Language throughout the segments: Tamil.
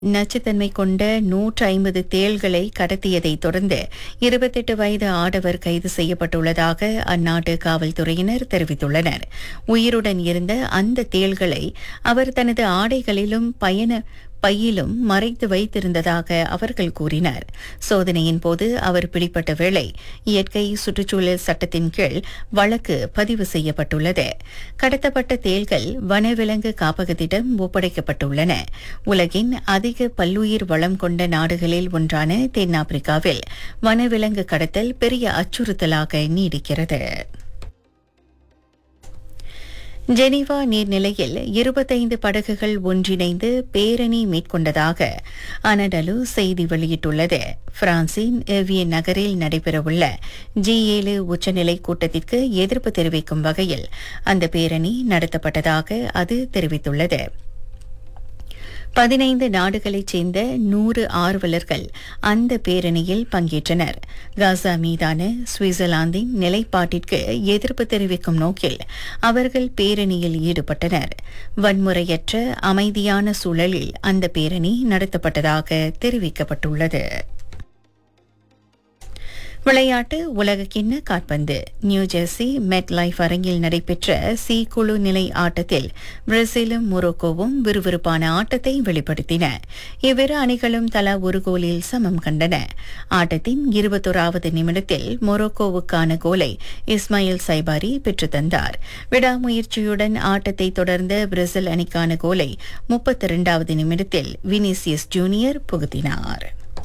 நச்சுத்தன்மை கொண்ட நூற்று ஐம்பது தேள்களை கடத்தியதை தொடர்ந்து இருபத்தெட்டு வயது ஆடவர் கைது செய்யப்பட்டுள்ளதாக அந்நாட்டு காவல்துறையினர் தெரிவித்துள்ளனர் உயிருடன் இருந்த அந்த தேள்களை அவர் தனது ஆடைகளிலும் பயண பையிலும் மறைத்து வைத்திருந்ததாக அவர்கள் கூறினர் சோதனையின் போது அவர் பிடிப்பட்ட வேளை இயற்கை சுற்றுச்சூழல் சட்டத்தின் கீழ் வழக்கு பதிவு செய்யப்பட்டுள்ளது கடத்தப்பட்ட தேள்கள் வனவிலங்கு காப்பகத்திடம் ஒப்படைக்கப்பட்டுள்ளன உலகின் அதிக பல்லுயிர் வளம் கொண்ட நாடுகளில் ஒன்றான தென்னாப்பிரிக்காவில் வனவிலங்கு கடத்தல் பெரிய அச்சுறுத்தலாக நீடிக்கிறது ஜெனீவா நீர்நிலையில் இருபத்தைந்து படகுகள் ஒன்றிணைந்து பேரணி மேற்கொண்டதாக அனடலு செய்தி வெளியிட்டுள்ளது பிரான்சின் எவியன் நகரில் நடைபெறவுள்ள ஜி ஏழு உச்சநிலை கூட்டத்திற்கு எதிர்ப்பு தெரிவிக்கும் வகையில் அந்த பேரணி நடத்தப்பட்டதாக அது தெரிவித்துள்ளது பதினைந்து நாடுகளைச் சேர்ந்த நூறு ஆர்வலர்கள் அந்த பேரணியில் பங்கேற்றனர் காசா மீதான சுவிட்சர்லாந்தின் நிலைப்பாட்டிற்கு எதிர்ப்பு தெரிவிக்கும் நோக்கில் அவர்கள் பேரணியில் ஈடுபட்டனர் வன்முறையற்ற அமைதியான சூழலில் அந்த பேரணி நடத்தப்பட்டதாக தெரிவிக்கப்பட்டுள்ளது விளையாட்டு உலகக்கிண்ண காற்பந்து நியூஜெர்சி மெட் லைஃப் அரங்கில் நடைபெற்ற சி குழு நிலை ஆட்டத்தில் பிரேசிலும் மொரோக்கோவும் விறுவிறுப்பான ஆட்டத்தை வெளிப்படுத்தின இவ்விரு அணிகளும் தலா ஒரு கோலில் சமம் கண்டன ஆட்டத்தின் இருபத்தோராவது நிமிடத்தில் மொரோக்கோவுக்கான கோலை இஸ்மாயில் சைபாரி பெற்றுத் தந்தார் விடாமுயற்சியுடன் ஆட்டத்தை தொடர்ந்த பிரேசில் அணிக்கான கோலை முப்பத்தி இரண்டாவது நிமிடத்தில் வினிசியஸ் ஜூனியர் புகுத்தினார்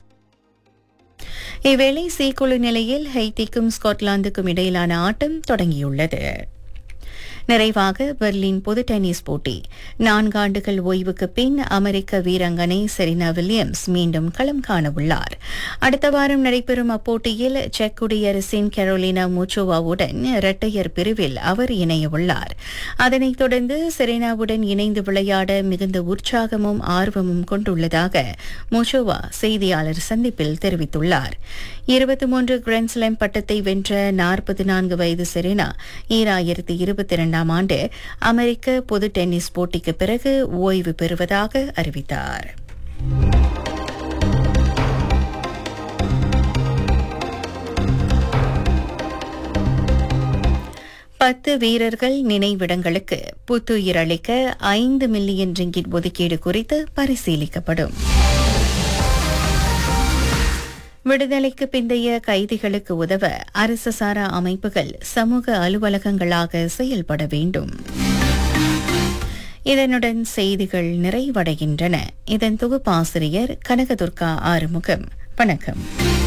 இவ்வேளை சி குழு நிலையில் ஹைத்திக்கும் ஸ்காட்லாந்துக்கும் இடையிலான ஆட்டம் தொடங்கியுள்ளது நிறைவாக பெர்லின் பொது டென்னிஸ் போட்டி நான்காண்டுகள் ஓய்வுக்கு பின் அமெரிக்க வீராங்கனை செரினா வில்லியம்ஸ் மீண்டும் களம் காணவுள்ளார் அடுத்த வாரம் நடைபெறும் அப்போட்டியில் செக் குடியரசின் கரோலினா மூச்சோவாவுடன் இரட்டையர் பிரிவில் அவர் இணையவுள்ளார் அதனைத் தொடர்ந்து செரினாவுடன் இணைந்து விளையாட மிகுந்த உற்சாகமும் ஆர்வமும் கொண்டுள்ளதாக மூச்சோவா செய்தியாளர் சந்திப்பில் தெரிவித்துள்ளார் இருபத்தி மூன்று கிராண்ட்ஸ்லாம் பட்டத்தை வென்ற நாற்பத்தி நான்கு வயது செரினா ஈராயிரத்தி இருபத்தி இரண்டாம் ஆண்டு அமெரிக்க பொது டென்னிஸ் போட்டிக்கு பிறகு ஓய்வு பெறுவதாக அறிவித்தார் பத்து வீரர்கள் நினைவிடங்களுக்கு புத்துயிர் அளிக்க ஐந்து மில்லியன் ரிங்கிட் ஒதுக்கீடு குறித்து பரிசீலிக்கப்படும் விடுதலைக்கு பிந்தைய கைதிகளுக்கு உதவ அரசு சாரா அமைப்புகள் சமூக அலுவலகங்களாக செயல்பட வேண்டும் இதனுடன் செய்திகள் நிறைவடைகின்றன இதன் தொகுப்பாசிரியர் கனகதுர்கா ஆறுமுகம் வணக்கம்